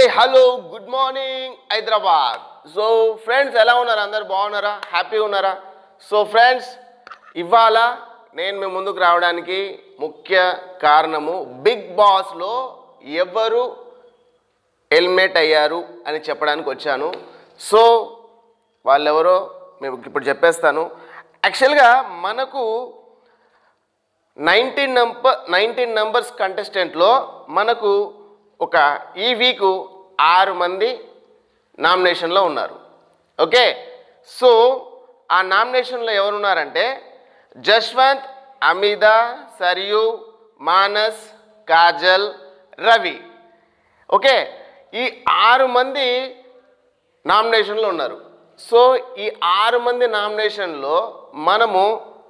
hello good morning Hyderabad so friends ఎలా ఉన్నారు అందరు బాగున్నారా హ్యాపీ ఉన్నారా సో ఫ్రెండ్స్ ఇవాళ నేను మీ ముందుకు రావడానికి ముఖ్య కారణము బిగ్ బాస్లో ఎవరు ఎలిమినేట్ అయ్యారు అని చెప్పడానికి వచ్చాను సో వాళ్ళెవరో మేము ఇప్పుడు చెప్పేస్తాను యాక్చువల్గా మనకు నైన్టీన్ నంబర్ నైన్టీన్ నంబర్స్ కంటెస్టెంట్లో మనకు ఒక ఈ వీక్ ఆరు మంది నామినేషన్లో ఉన్నారు ఓకే సో ఆ నామినేషన్లో ఎవరున్నారంటే జశ్వంత్ అమిదా సరియు మానస్ కాజల్ రవి ఓకే ఈ ఆరు మంది నామినేషన్లో ఉన్నారు సో ఈ ఆరు మంది నామినేషన్లో మనము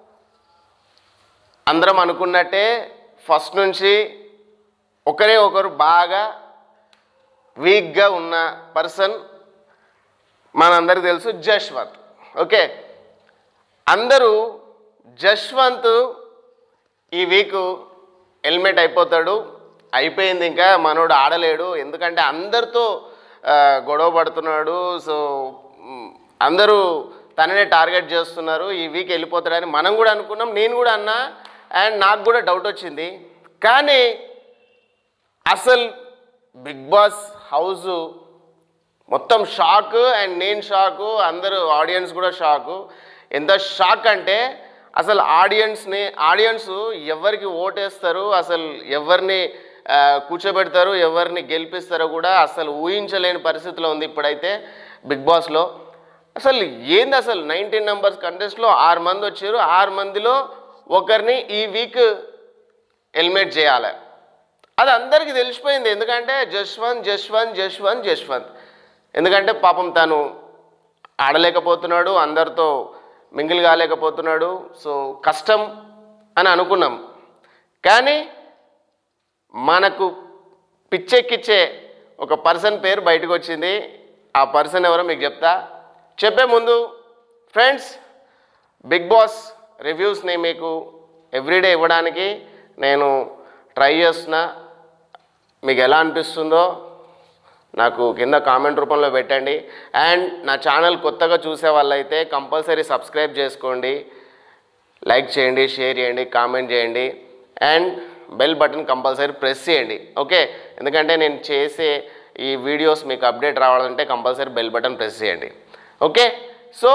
అందరం అనుకున్నట్టే ఫస్ట్ నుంచి ఒకరే ఒకరు బాగా వీక్గా ఉన్న పర్సన్ మనందరికి తెలుసు జశ్వంత్ ఓకే అందరూ జశ్వంత్ ఈ వీక్ హెల్మెట్ అయిపోతాడు అయిపోయింది ఇంకా మనోడు ఆడలేడు ఎందుకంటే అందరితో ఆ, గొడవ పడుతున్నాడు సో మ్, అందరూ తననే టార్గెట్ చేస్తున్నారు ఈ వీక్ వెళ్ళిపోతాడని మనం కూడా అనుకున్నాం నేను కూడా అన్నా అండ్ నాకు కూడా డౌట్ వచ్చింది కానీ అసలు బిగ్ బాస్ హౌస్ మొత్తం షాక్ అండ్ నేను షాకు అందరూ ఆడియన్స్ కూడా షాకు ఎంత షాక్ అంటే అసలు ఆడియన్స్ని ఆడియన్స్ ఎవరికి ఓటేస్తారు అసలు ఎవరిని ఆ, కూర్చోబెడతారు ఎవరిని గెలిపిస్తారో కూడా అసలు ఊహించలేని పరిస్థితిలో ఉంది ఇప్పుడైతే బిగ్ బాస్లో అసలు ఏంది అసలు నైన్టీన్ నెంబర్స్ కంటెస్ట్లో ఆరు మంది వచ్చారు ఆరు మందిలో ఒకరిని ఈ వీక్ ఎలిమినేట్ చేయాలి అది అందరికీ తెలిసిపోయింది ఎందుకంటే జశ్వంత్ జశ్వంత్ జశ్వంత్ జశ్వంత్ ఎందుకంటే పాపం తను ఆడలేకపోతున్నాడు అందరితో మింగిల్ కాలేకపోతున్నాడు సో కష్టం అని అనుకున్నాం కానీ మనకు పిచ్చెక్కిచ్చే ఒక పర్సన్ పేరు బయటకు వచ్చింది ఆ పర్సన్ ఎవరో మీకు చెప్తా చెప్పే ముందు ఫ్రెండ్స్ బిగ్ బాస్ రివ్యూస్ని మీకు ఎవ్రీడే ఇవ్వడానికి నేను ట్రై చేస్తున్నా మీకు ఎలా అనిపిస్తుందో నాకు కింద కామెంట్ రూపంలో పెట్టండి అండ్ నా ఛానల్ కొత్తగా చూసే వాళ్ళైతే కంపల్సరీ సబ్స్క్రైబ్ చేసుకోండి లైక్ చేయండి షేర్ చేయండి కామెంట్ చేయండి and bell button compulsory press చేయండి ఓకే ఎందుకంటే నేను చేసే ఈ వీడియోస్ మీకు అప్డేట్ రావాలంటే కంపల్సరీ బెల్ బటన్ ప్రెస్ చేయండి ఓకే సో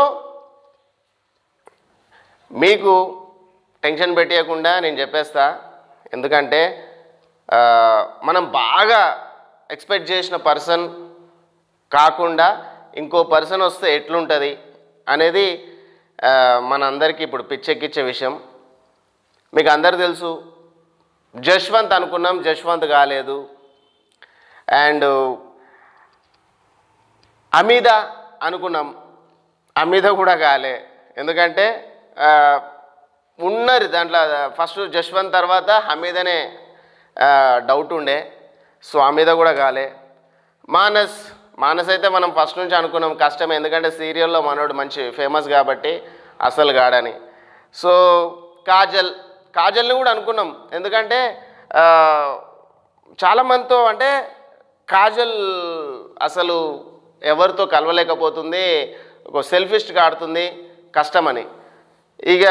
మీకు టెన్షన్ పెట్టేయకుండా నేను చెప్పేస్తా ఎందుకంటే ఆ, మనం బాగా ఎక్స్పెక్ట్ చేసిన పర్సన్ కాకుండా ఇంకో పర్సన్ వస్తే ఎట్లుంటుంది అనేది ఆ, మనందరికీ ఇప్పుడు పిచ్చెక్కిచ్చే విషయం మీకు అందరు తెలుసు జశ్వంత్ అనుకున్నాం జశ్వంత్ కాలేదు అండ్ అమీద అనుకున్నాం అమీద కూడా కాలే ఎందుకంటే ఆ, ఉన్నది దాంట్లో ఫస్ట్ జశ్వంత్ తర్వాత హమీదనే ఆ, డౌట్ ఉండే సో అమీద కూడా కాలే మానస్ మానస్ అయితే మనం ఫస్ట్ నుంచి అనుకున్నాం కష్టం ఎందుకంటే సీరియల్లో మనోడు మంచి ఫేమస్ కాబట్టి అసలు గాడని సో కాజల్ కాజల్ని కూడా అనుకున్నాం ఎందుకంటే ఆ, చాలా మందితో అంటే కాజల్ అసలు ఎవరితో కలవలేకపోతుంది ఒక సెల్ఫిస్ట్గా ఆడుతుంది కష్టమని ఇక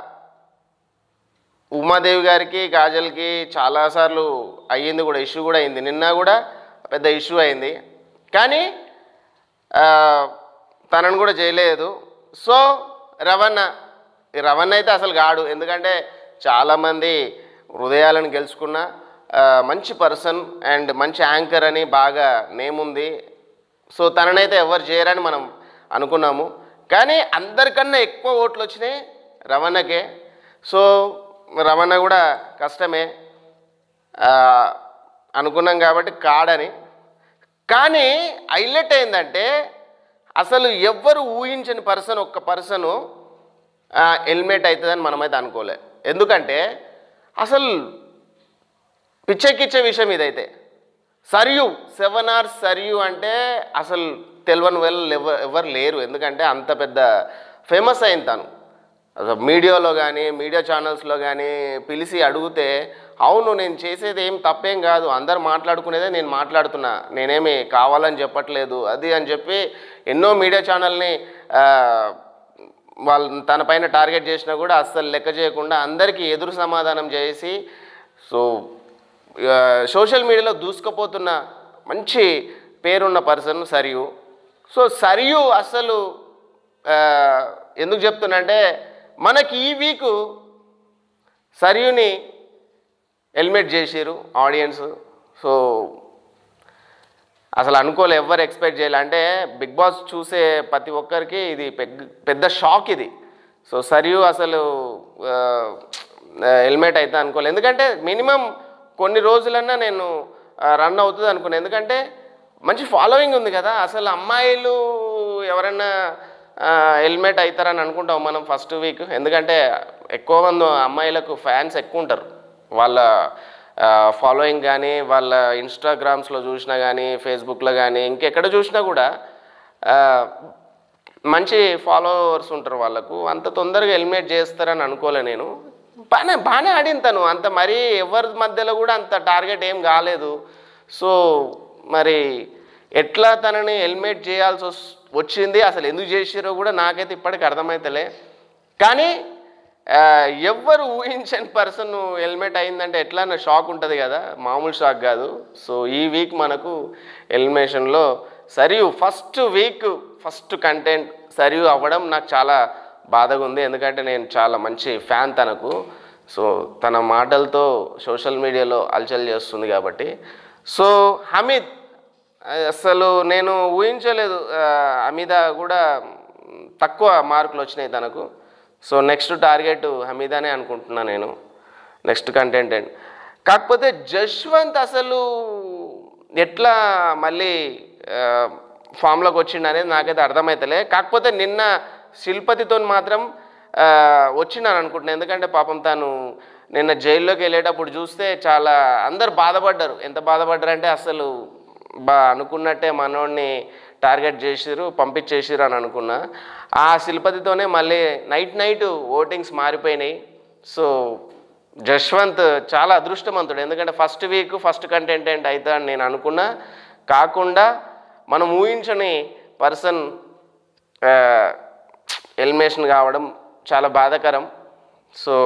ఉమాదేవి గారికి కాజల్కి చాలాసార్లు అయ్యింది కూడా ఇష్యూ కూడా అయింది నిన్న కూడా పెద్ద ఇష్యూ అయింది కానీ ఆ, తనను కూడా చేయలేదు సో రవణ ఈ రవణ అయితే అసలు గాడు ఎందుకంటే చాలామంది హృదయాలను గెలుచుకున్న ఆ, మంచి పర్సన్ అండ్ మంచి యాంకర్ అని బాగా నేమ్ ఉంది సో తననైతే ఎవరు చేయరని మనం అనుకున్నాము కానీ అందరికన్నా ఎక్కువ ఓట్లు వచ్చినాయి రవణకే సో రవణ కూడా కష్టమే ఆ, అనుకున్నాం కాబట్టి కాడని కానీ హైలైట్ ఏంటంటే అసలు ఎవ్వరు ఊహించని పర్సన్ ఒక్క పర్సను హెల్మెట్ అవుతుందని మనమైతే అనుకోలే ఎందుకంటే అసలు పిచ్చెక్కిచ్చే విషయం ఇదైతే సరియు సెవెన్ అవర్స్ సరియు అంటే అసలు తెలియని వాళ్ళు ఎవరు ఎవరు లేరు ఎందుకంటే అంత పెద్ద ఫేమస్ అయింది తను అసలు మీడియాలో కానీ మీడియా ఛానల్స్లో కానీ పిలిచి అడిగితే అవును నేను చేసేది ఏం తప్పేం కాదు అందరు మాట్లాడుకునేదే నేను మాట్లాడుతున్నా నేనేమి కావాలని చెప్పట్లేదు అది అని చెప్పి ఎన్నో మీడియా ఛానల్ని ఆ, వాళ్ళు తన పైన టార్గెట్ చేసినా కూడా అస్సలు లెక్క చేయకుండా అందరికీ ఎదురు సమాధానం చేసి సో ఆ, సోషల్ మీడియాలో దూసుకుపోతున్న మంచి పేరున్న పర్సన్ సరియు సో సరియు అసలు ఆ, ఎందుకు చెప్తున్నంటే మనకి ఈ వీకు సరియుని హెల్మెట్ చేసిరు ఆడియన్స్ సో అసలు అనుకోలే ఎవరు ఎక్స్పెక్ట్ చేయాలి అంటే బిగ్ బాస్ చూసే ప్రతి ఒక్కరికి ఇది పెగ్- పెద్ద షాక్ ఇది సో సరియు అసలు హెల్మెట్ అయితే అనుకోలేదు ఎందుకంటే మినిమం కొన్ని రోజులన్నా నేను రన్ అవుతుంది అనుకున్నాను ఎందుకంటే మంచి ఫాలోయింగ్ ఉంది కదా అసలు అమ్మాయిలు ఎవరైనా హెల్మెట్ అవుతారని అనుకుంటాం మనం ఫస్ట్ వీక్ ఎందుకంటే ఎక్కువ మంది అమ్మాయిలకు ఫ్యాన్స్ ఎక్కువ ఉంటారు వాళ్ళ ఫాలోయింగ్ కానీ వాళ్ళ ఇన్స్టాగ్రామ్స్లో చూసినా కానీ ఫేస్బుక్లో కానీ ఇంకెక్కడ చూసినా కూడా ఆ, మంచి ఫాలోవర్స్ ఉంటారు వాళ్ళకు అంత తొందరగా ఎలిమినేట్ చేస్తారని అనుకోలే నేను బాగానే బాగానే ఆడింది తను అంత మరీ ఎవరి మధ్యలో కూడా అంత టార్గెట్ ఏం కాలేదు సో మరి ఎట్లా తనని ఎలిమినేట్ చేయాల్సి వస్- వచ్చింది అసలు ఎందుకు చేసిరో కూడా నాకైతే ఇప్పటికి అర్థమవుతలే కానీ ఆ, ఎవ్వరు ఊహించని పర్సన్ హెల్మెట్ అయిందంటే ఎట్లా నా షాక్ ఉంటుంది కదా మామూలు షాక్ కాదు సో ఈ వీక్ మనకు ఎలిమినేషన్లో Sarayu first week first content Sarayu అవ్వడం నాకు చాలా బాధగా ఉంది ఎందుకంటే నేను చాలా మంచి ఫ్యాన్ తనకు సో తన మాటలతో సోషల్ మీడియాలో అలచల్ చేస్తుంది కాబట్టి సో హమీద్ అసలు నేను ఊహించలేదు ఆ, హమీద కూడా తక్కువ మార్కులు వచ్చినాయి తనకు సో నెక్స్ట్ టార్గెట్ హమీదానే అనుకుంటున్నా నేను నెక్స్ట్ కంటెంటెంట్ కాకపోతే జశ్వంత్ అసలు ఎట్లా మళ్ళీ ఫామ్లోకి వచ్చిండు అనేది నాకైతే అర్థమవుతలే కాకపోతే నిన్న శిల్పతితో మాత్రం ఆ, వచ్చినాను అనుకుంటున్నాను ఎందుకంటే పాపం తాను నిన్న జైల్లోకి వెళ్ళేటప్పుడు చూస్తే చాలా అందరు బాధపడ్డారు ఎంత బాధపడ్డారంటే అసలు బా అనుకున్నట్టే మనోడిని టార్గెట్ చేసిరు పంపించేసిరు అని అనుకున్నా ఆ శిల్పతితోనే మళ్ళీ నైట్ నైట్ ఓటింగ్స్ మారిపోయినాయి సో జశ్వంత్ చాలా అదృష్టవంతుడు ఎందుకంటే ఫస్ట్ వీక్ ఫస్ట్ కంటెంటెంట్ అవుతా అని నేను అనుకున్నా కాకుండా మనం ఊహించని పర్సన్ ఎలిమినేషన్ కావడం చాలా బాధాకరం సో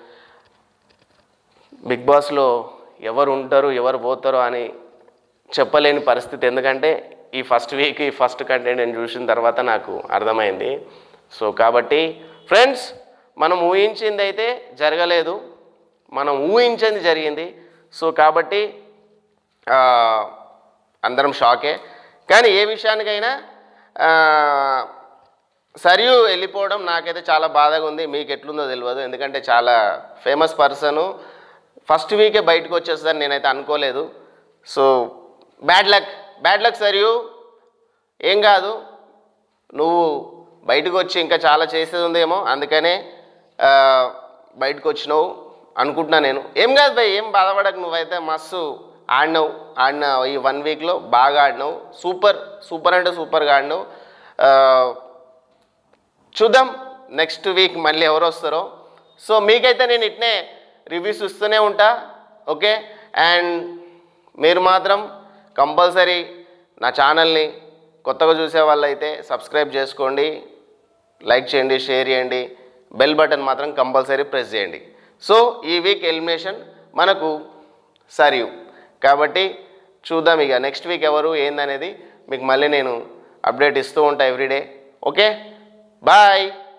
బిగ్ బాస్లో ఎవరు ఉంటారు ఎవరు పోతారు అని చెప్పలేని పరిస్థితి ఎందుకంటే ఈ ఫస్ట్ వీక్ ఈ ఫస్ట్ కంటెంట్ నేను చూసిన తర్వాత నాకు అర్థమైంది సో కాబట్టి ఫ్రెండ్స్ మనం ఊహించింది అయితే జరగలేదు మనం ఊహించింది జరిగింది సో కాబట్టి ఆ, అందరం షాకే కానీ ఏ విషయానికైనా ఆ, సరియు వెళ్ళిపోవడం నాకైతే చాలా బాధగా ఉంది మీకు ఎట్లుందో తెలియదు ఎందుకంటే చాలా ఫేమస్ పర్సను ఫస్ట్ వీకే బయటకు వచ్చేస్తుందని నేనైతే అనుకోలేదు so bad luck bad luck Sarayu ఏం కాదు నువ్వు బయటకు వచ్చి ఇంకా చాలా చేసేది ఉందేమో అందుకనే ఆ, బయటకు వచ్చినావు అనుకుంటున్నా నేను ఏం కాదు భయ్ ఏం బాధపడకు నువ్వైతే మస్తు ఆడినావు ఆడిన ఈ వన్ వీక్లో బాగా ఆడినావు సూపర్ సూపర్ అంటే సూపర్గా ఆడినావు ఆ, చూద్దాం నెక్స్ట్ వీక్ మళ్ళీ ఎవరు వస్తారో సో మీకైతే నేను ఇట్నే రివ్యూస్ ఇస్తూనే ఉంటా ఓకే అండ్ మీరు మాత్రం కంపల్సరీ నా ఛానల్ని కొత్తగా చూసే వాళ్ళైతే సబ్స్క్రైబ్ చేసుకోండి లైక్ చేయండి షేర్ చేయండి బెల్ బటన్ మాత్రం కంపల్సరీ ప్రెస్ చేయండి సో ఈ వీక్ ఎలిమినేషన్ మనకు సరియు కాబట్టి చూద్దాం ఇక నెక్స్ట్ వీక్ ఎవరు ఏందనేది మీకు మళ్ళీ నేను అప్డేట్ ఇస్తూ ఉంటా ఎవ్రీడే ఓకే బాయ్